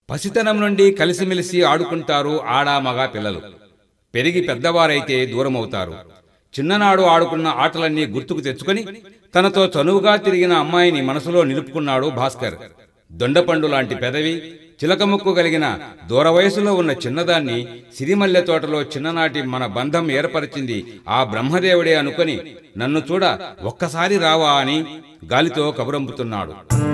పసితనం నుండి కలిసిమెలిసి ఆడుకుంటారు ఆడా మగ పిల్లలు పెరిగి పెద్దవారైతే దూరమవుతారు చిన్ననాడు ఆడుకున్న ఆటలన్నీ గుర్తుకు తెచ్చుకొని తనతో చనువుగా తిరిగిన అమ్మాయిని మనసులో నిలుపుకున్నాడు భాస్కర్ దొండపండు లాంటి పెదవి చిలకముక్కు కలిగిన దూర వయసులో ఉన్న చిన్నదాన్ని సిరిమల్లె తోటలో చిన్ననాటి మన బంధం ఏర్పరిచింది ఆ బ్రహ్మదేవుడే అనుకొని నన్ను చూడ ఒక్కసారి రావా అని గాలితో కబురంపుతున్నాడు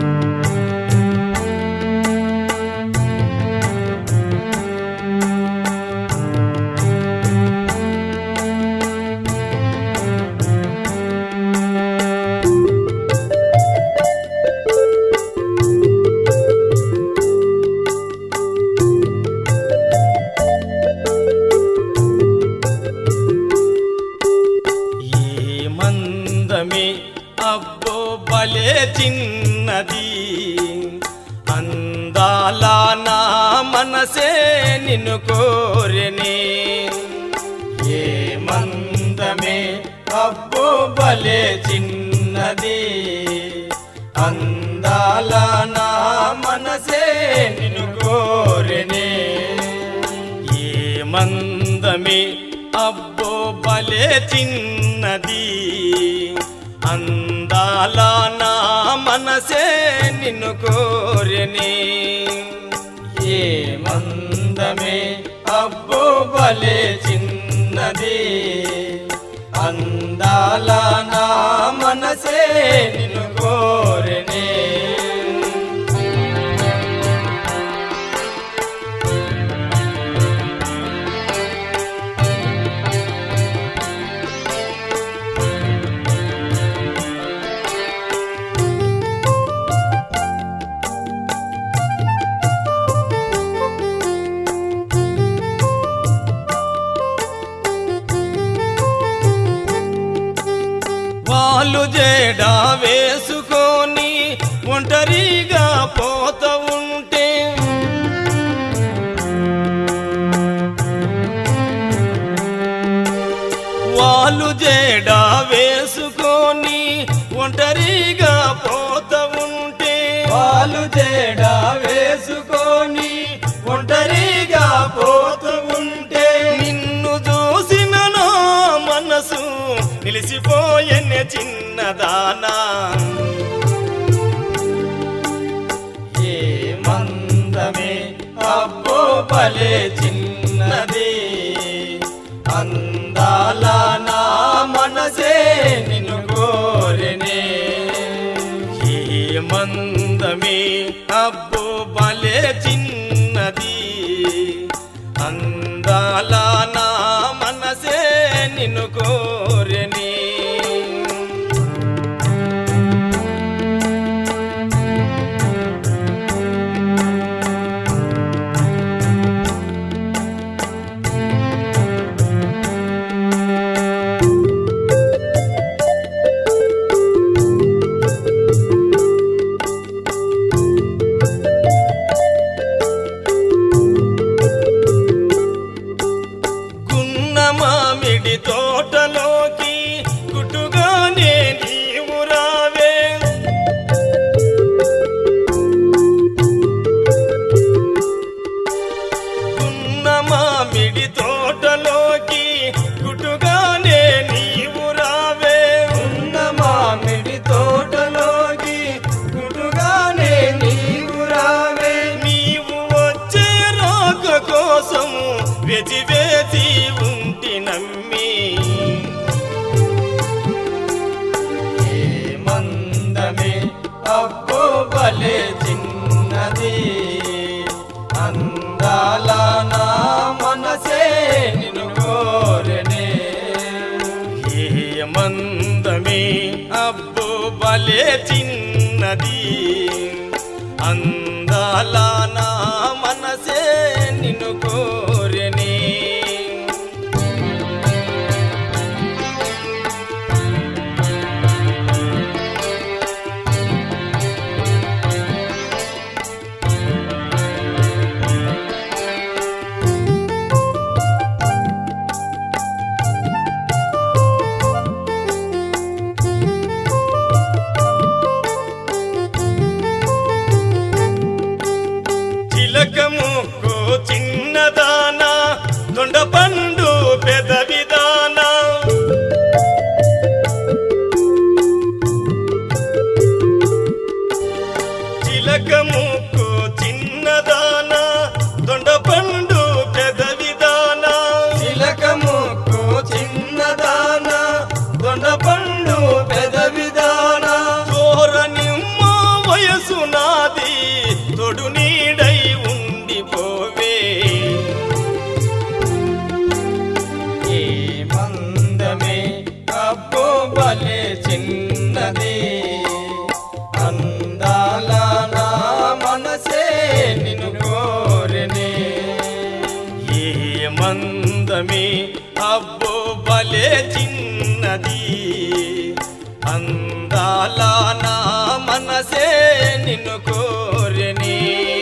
ఈ మందమే అబ్బో భలే చిన్నది అందాల నా మనసే నిన్ను కోరెనే ఏ మందమే అబ్బో భలే చిన్నది అందాల నా మనసే నిన్ను కోరెనే ఏ మందమే అబ్బో భలే చిన్నది అందాల నా మనసే నిన్ను కోరెనే ఏ మందమే అబ్బో భలే చిన్నది అందాల నా మనసే నిన్ను కోరెనే వాళ్ళు జేడా వేసుకొని ఒంటరిగా పోత ఉంటే వాళ్ళు జేడా వేసుకొని ఒంటరిగా పోత ఉంటే వాళ్ళు జేడా వేసుకొని ఒంటరిగా పోతూ ఉంటే నిన్ను చూసిన నా మనసు నిలిసిపోయెనే చిన్నదానా ఏ మందమే అబ్బో భలే చిన్నది అందాల నా మనసే నిన్ను కోరెనే ఏ మందమే అబ్బో భలే చిన్నది అందాల నా మనసే నిన్ను కోరెనే గున్న మామిడి తోటలోకి గుట్టుగానే నీవు రావే గున్న మామిడి తోటలోకి గుట్టుగానే నీవు రావే గున్న మామిడి తోటలోకి గుట్టుగానే నీవు రావే నీవు వచ్చే రాక కోసం వేచి వేచి ఉంటి నమ్మి ఏ మందమే అబ్బో భలే చిన్నది అందాల నా మనసే నిన్ను కోరెనే ఏ మందమే అబ్బో భలే చిన్నది అందాల నా మనసే నిన్ను కోరెనే నీడై ఉండిపోవే ఏ మందమే అబ్బో బలే చిన్నది అందాల నా మనసే నిన్ను కోరనే ఏ మందమే అబ్బో బలే చిన్నది అందాల నా మనసే నిన్ను కోరనే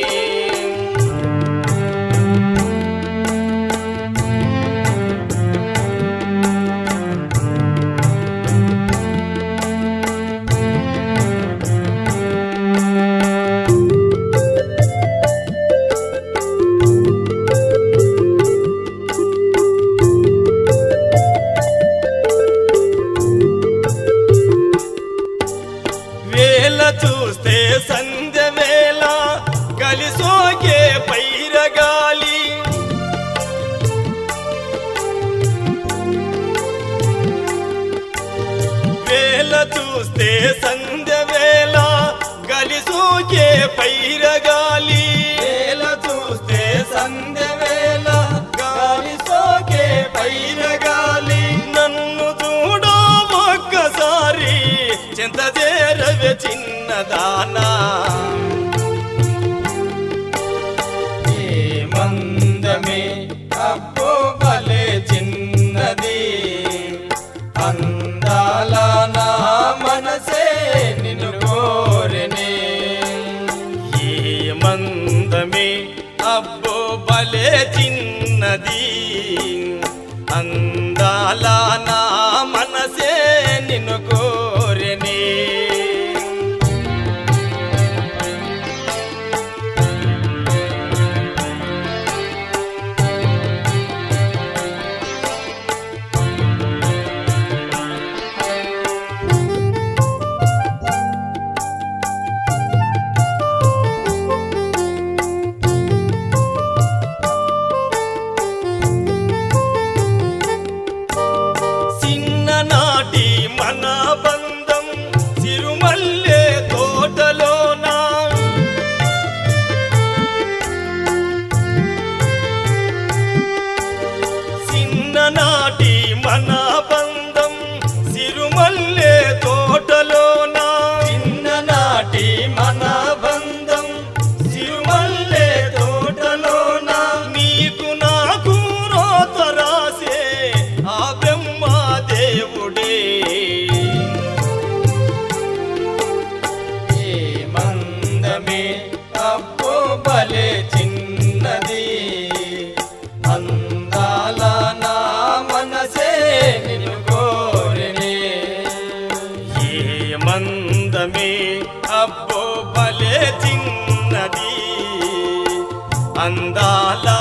వేల చూస్తే సంధ్య వేళ కలిసోకే పైరగాలి వేల చూస్తే సంధ్య వేళ కలిసోకే పైరగాలి వేల చూస్తే సంధ్య వేళ గాలి సోకే పైరగాలి నన్ను చూడో ఒక్కసారి చింత చేరవే చిన్నదానా ఏ మందమే అబ్బో భలే చిన్నది అందాల నా మనసే నిన్ను కోరనే ఏ మందమే అబ్బో భలే చిన్నది అందాల నా మనసే నిన్ను కోరనే చిన్ననాటి మన బంధం సిరుమల్లె తోటలోనా చిన్ననాటి మన బంధం సిరుమల్లె తోటలోనా చిన్ననాటి మన బంధం సిరుమల్లె తోటలోనా నీకు నాకు రోత రాసే ఆ బ్రహ్మ దేవుడే ఏ మందమే అబ్బో బలే చిన్నది అందాల నా మనసే నిన్ను కోరనే ఏ మందమే అబ్బో బలే చిన్నది అందాల